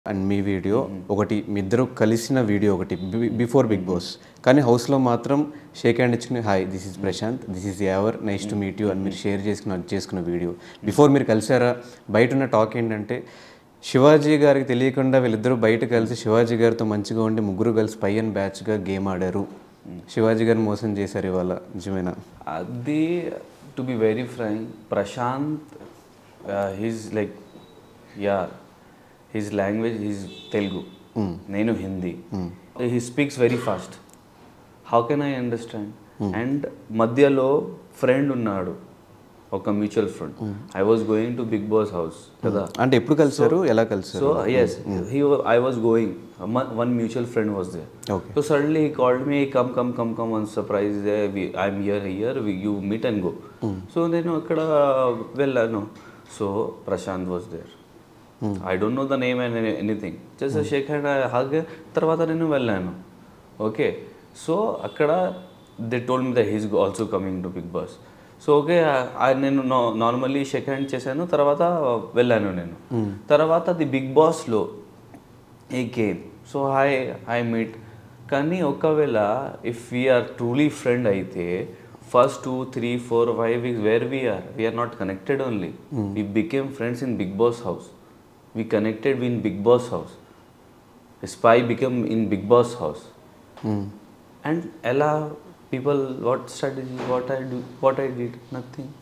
And me video ఒకటి మీ ఇద్దరు కలిసిన వీడియో ఒకటి బిఫోర్ బిగ్ బాస్ కానీ హౌస్లో మాత్రం షేక్ హ్యాండ్ ఇచ్చుకుని hi this is Prashanth this is Yawar nice to meet you అని మీరు షేర్ చేసుకున్న చేసుకున్న వీడియో బిఫోర్ మీరు కలిసారా బయట ఉన్న టాక్ ఏంటంటే శివాజీ గారికి తెలియకుండా వీళ్ళిద్దరూ బయట కలిసి శివాజీ గారితో మంచిగా ఉండి ముగ్గురు కలిసి పై అండ్ బ్యాచ్గా గేమ్ ఆడారు శివాజీ గారిని మోసం చేశారు ఇవాళ నిజమేనా అది to be very frank Prashanth he's like ya his language he's Telugu నేను Hindi he speaks very fast how can I understand and మధ్యలో ఫ్రెండ్ ఉన్నాడు ఒక mutual friend I was going to Bigg Boss house కదా అంటే ఎప్పుడు కలిసారు ఎలా కలిసారు So yes, he wa- I was going. One one mutual friend was there. Okay. So suddenly he called me, come, come, come, come. One surprise there. We, I'm here, here. We, you meet and go. So నేను అక్కడ వెళ్ళాను so Prashanth was there I don't know the name and anything just shake hand hug తర్వాత నేను వెళ్ళాను okay so అక్కడ they told me the he's also coming to Bigg Boss so okay నేను normally shake hand చేశాను తర్వాత వెళ్ళాను నేను తర్వాత అది బిగ్ బాస్లో ఈ game so hi hi meet కానీ ఒకవేళ ఇఫ్ వీఆర్ ట్రూలీ ఫ్రెండ్ అయితే first two three four five weeks where we are we are not connected only we became friends in Bigg Boss house we connected in Bigg Boss house spy become in Bigg Boss house and ఎలా people what strategy what I do what I did nothing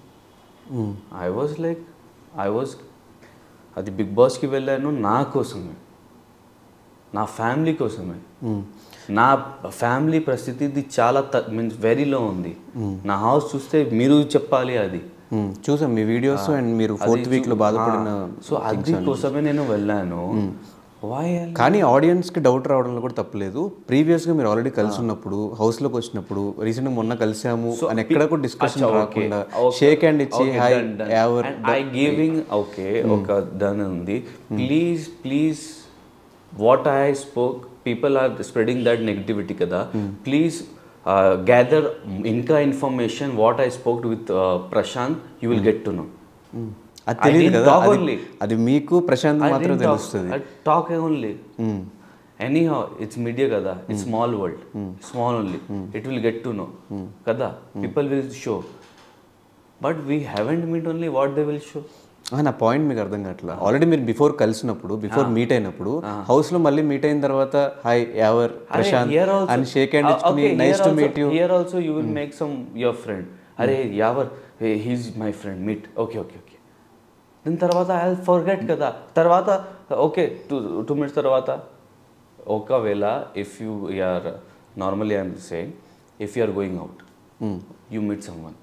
I was like I was అది Bigg బాస్కి వెళ్ళాను నా కోసమే నా family కోసమే నా family పరిస్థితి ఇది చాలా మీన్స్ వెరీలో ఉంది నా హౌస్ చూస్తే మీరు చెప్పాలి అది మ్మ్. చూసాం మీ వీడియోస్ అండ్ మీరు ఫోర్త్ వీక్ లో బాధపడిన సో అది కోసమే నేను వెళ్ళాను వై కానీ ఆడియన్స్ కి డౌట్ రావడంలో కూడా తప్పలేదు ప్రీవియస్ గా మీరు ఆల్రెడీ కలిసి ఉన్నప్పుడు హౌస్ లోకి వచ్చినప్పుడు రీసెంట్ మొన్న కలిసాము అని ఎక్కడ కూడా డిస్కషన్ రాకుండా షేక్ హ్యాండ్ ఇచ్చి hi Yawar I giving okay ఒక దాని ఉంది please please what I spoke people are spreading that negativity కదా ప్లీజ్ గ్యాదర్ ఇంకా information what I spoke with Prashanth you will get to know అది తెలియదు didn't కదా talk అది- only. అది మీకు ప్రశాంత్ మాత్రం తెలుస్తుంది talk only any how it's media కదా it's small world small only it will get to know కదా people will show but we haven't meet only what they will show ah, నా point మీకు అర్థం కావట్లా ఆల్రెడీ మీరు before కలిసినప్పుడు before meet అయినప్పుడు house లో మళ్ళీ మీట్ అయిన తర్వాత hi Yawar Prashanth here also అని షేక్ హ్యాండ్ ఇచ్చుకుని okay, nice here to also- meet you here also you will make some your friend అరే Yawar he's my friend meet okay okay okay దీని తర్వాత ఐ ఫర్గెట్ కదా తర్వాత ఓకే టూ టూ మినిట్స్ తర్వాత ఒకవేళ if you are normally I'm saying if you are going out you meet someone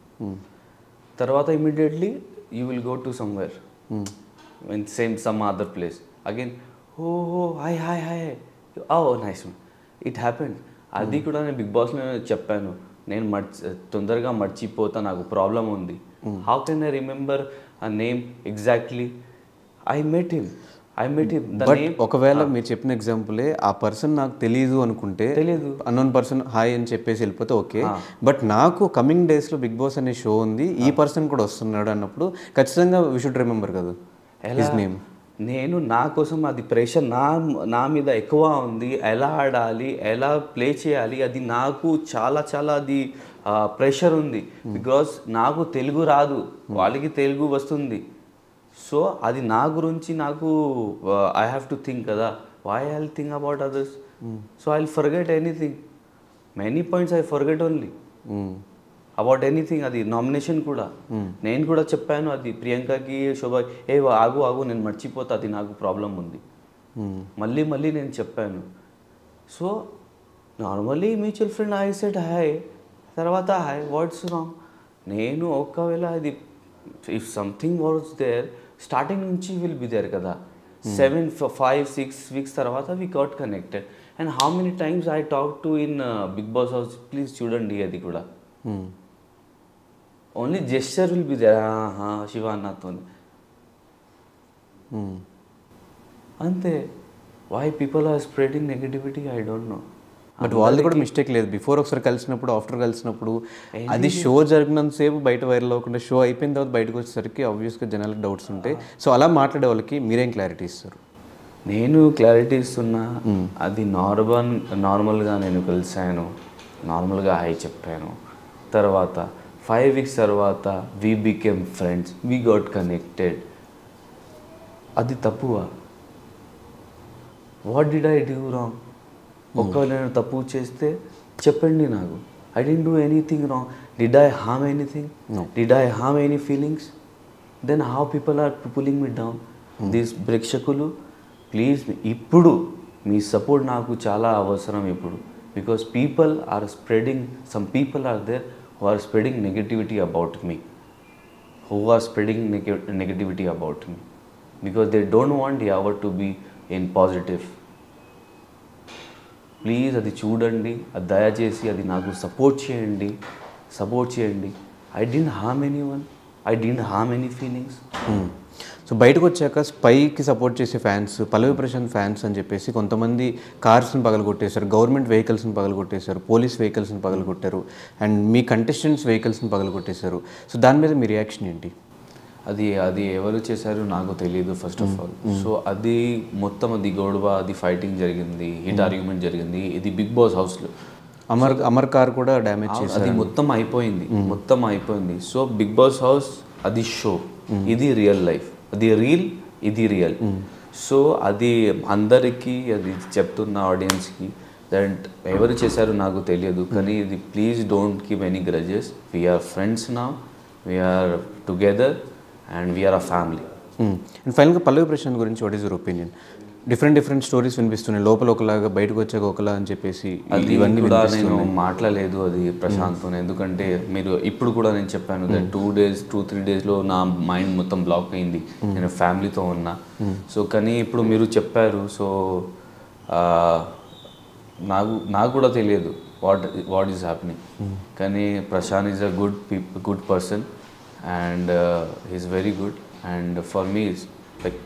తర్వాత immediately you will go to somewhere in same some other place again oh ho hi hi hi oh nice it happened అది కూడా నేను big బాస్లో చెప్పాను నేను మర్చి తొందరగా మర్చిపోతా నాకు ప్రాబ్లం ఉంది how can I remember ah name exactly I met him I met him the but name ఒకవేళ మీరు చెప్పిన ఎగ్జాంపులే ఆ పర్సన్ నాకు తెలియదు అనుకుంటే తెలీదు. అన్నోన్ పర్సన్ హాయ్ అని చెప్పేసి వెళ్ళిపోతే ఓకే బట్ నాకు కమింగ్ డేస్ లో బిగ్ బాస్ అనే షో ఉంది ఈ పర్సన్ కూడా వస్తున్నాడు అన్నప్పుడు ఖచ్చితంగా వి షుడ్ రిమెంబర్ కదా హిస్ నేమ్ నేను నా కోసం అది ప్రెషర్ నా నా మీద ఎక్కువ ఉంది ఎలా ఆడాలి ఎలా ప్లే చేయాలి అది నాకు చాలా చాలా అది ప్రెషర్ ఉంది బికాస్ నాకు తెలుగు రాదు వాళ్ళకి తెలుగు వస్తుంది సో అది నా గురించి నాకు ఐ హ్యావ్ టు థింక్ కదా why I think about others so I forget anything many points I forget only about anything అది నామినేషన్ కూడా నేను కూడా చెప్పాను అది ప్రియాంకకి శోభ ఏ ఆగు ఆగు నేను మర్చిపోతా అది నాకు ప్రాబ్లం ఉంది మళ్ళీ మళ్ళీ నేను చెప్పాను so normally mutual friend I said hi తర్వాత హాయ్ వాట్స్ రాంగ్ నేను ఒకవేళ అది if something what's there starting నుంచి విల్ బి దేర్ కదా సెవెన్ ఫైవ్ సిక్స్ వీక్స్ తర్వాత we got connected and how many times I talk to in Bigg Boss house please చూడండి అది కూడా only gesture will be there Shiva నాతో అంతే why people are spreading negativity I don't know but వాళ్ళది కూడా mistake లేదు before ఒకసారి కలిసినప్పుడు ఆఫ్టర్ కలిసినప్పుడు అది షో జరిగినంతసేపు బయట వైరల్ అవ్వకుండా షో అయిపోయిన తర్వాత బయటకు వచ్చేసరికి ఆబ్వియస్గా జనాలకు డౌట్స్ ఉంటాయి సో అలా మాట్లాడే వాళ్ళకి మీరేం క్లారిటీ ఇస్తారు నేను క్లారిటీ ఇస్తున్నా అది నార్మల్ నార్మల్గా నేను కలిసాను నార్మల్గా హై చెప్పాను తర్వాత ఫైవ్ వీక్స్ తర్వాత we became friends we got connected అది తప్పువా what did I do wrong ఒకవేళ నేను తప్పు చేస్తే చెప్పండి నాకు I didn't do anything wrong did I harm anything did I harm any feelings then how people are pulling me down these ప్రేక్షకులు please ఇప్పుడు మీ సపోర్ట్ నాకు చాలా అవసరం ఇప్పుడు because people are spreading some people are there who are spreading negativity about me who are spreading neg- negativity about me because they don't want Yavar to be in positive. Please అది చూడండి అది దయచేసి అది నాకు support చేయండి support చేయండి I didn't harm any one I didn't harm any feelings so బయటకు వచ్చాక స్పైకి సపోర్ట్ చేసే ఫ్యాన్స్ పల్లవి ప్రశాంత్ ఫ్యాన్స్ అని చెప్పేసి కొంతమంది కార్స్ని పగలగొట్టేశారు గవర్నమెంట్ వెహికల్స్ని పగలగొట్టేశారు పోలీస్ వెహికల్స్ని పగలగొట్టారు అండ్ మీ కంటెస్టెంట్స్ వెహికల్స్ని పగలగొట్టేశారు సో దాని మీద మీ రియాక్షన్ ఏంటి అది అది ఎవరు చేశారో నాకు తెలియదు ఫస్ట్ ఆఫ్ ఆల్ సో అది మొత్తం అది గొడవ అది ఫైటింగ్ జరిగింది హిట్ ఆర్గ్యుమెంట్ జరిగింది ఇది బిగ్ బాస్ హౌస్లో అమర్ అమర్ కార్ కూడా డ్యామేజ్ చేశారు అది మొత్తం అయిపోయింది మొత్తం అయిపోయింది సో బిగ్ బాస్ హౌస్ అది షో ఇది రియల్ లైఫ్ అది రియల్ ఇది రియల్ సో అది అందరికీ అది చెప్తున్న ఆడియన్స్కి దట్ ఎవరు చేశారో నాకు తెలియదు కానీ ఇది please don't keep any grudges we're friends నా we're together and we're a family and ఫైనల్గా పల్లవి ప్రశాంత్ గురించి what is your opinion different different stories వినిపిస్తున్నాయి లోపల ఒకలాగా బయటకు వచ్చాక ఒకలా అని చెప్పేసి అది ఇవన్నీ కూడా నేను మాట్లాడలేదు అది ప్రశాంత్తో ఎందుకంటే మీరు ఇప్పుడు కూడా నేను చెప్పాను టూ డేస్ టూ త్రీ డేస్లో నా మైండ్ మొత్తం బ్లాక్ అయింది నేను ఫ్యామిలీతో ఉన్నా సో కానీ ఇప్పుడు మీరు చెప్పారు సో ఆ, నాకు నాకు కూడా తెలియదు వాట్ వాట్ ఈస్ హ్యాపెనింగ్ కానీ Prashanth is a good people good person and is very good and for me like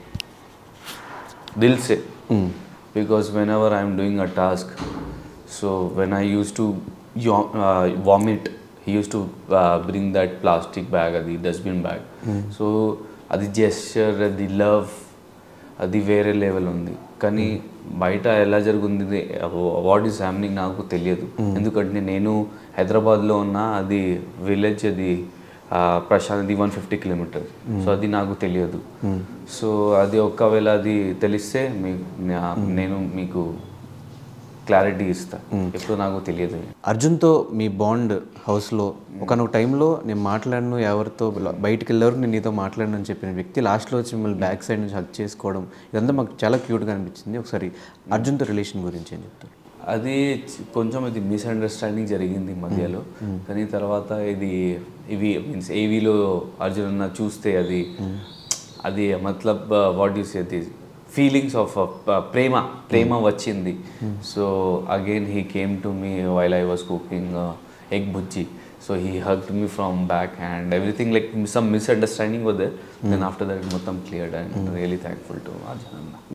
दिल से because whenever i'm doing a task so when i used to yaw- uh, vomit he used to uh, bring that plastic bag అది dustbin bag so అది gesture అది love అది వేరే level ఉంది కానీ బయట ఎలా జరుగుతుంది వాట్ ఈస్ హ్యామ్నింగ్ నాకు తెలియదు ఎందుకంటే నేను హైదరాబాద్లో ఉన్న అది విలేజ్ అది ఆ, ప్రశాంత్ అది వన్ ఫిఫ్టీ కిలోమీటర్ సో అది నాకు తెలియదు సో అది ఒకవేళ అది తెలిస్తే మీ నా- నేను మీకు క్లారిటీ ఇస్తా ఎప్పుడు నాకు తెలియదు అర్జున్తో మీ బాండ్ హౌస్లో ఒకనొక టైంలో నేను మాట్లాడను ఎవరితో బయటికి వెళ్ళేవారు నేను నీతో మాట్లాడను అని చెప్పిన వ్యక్తి లాస్ట్లో వచ్చి మిమ్మల్ని బ్యాక్ సైడ్ నుంచి హక్ చేసుకోవడం ఇదంతా మాకు చాలా క్యూట్గా అనిపించింది ఒకసారి అర్జున్తో రిలేషన్ గురించి ఏం చెప్తారు అది చి- కొంచెం ఇది మిస్అండర్స్టాండింగ్ జరిగింది మధ్యలో కానీ తర్వాత ఇది ఇవి మీన్స్ ఏవీలో అర్జున్ అన్న చూస్తే అది అది మతలబ్ వాట్ యూస్ అది ఫీలింగ్స్ ఆఫ్ ప్రేమ ప్రేమ వచ్చింది so again he came to me while I was cooking egg బుజ్జి so he hugged me from back and everything like some misunderstanding వదే దెన్ ఆఫ్టర్ దట్ మొత్తం cleared and really thankful to Arjun అన్న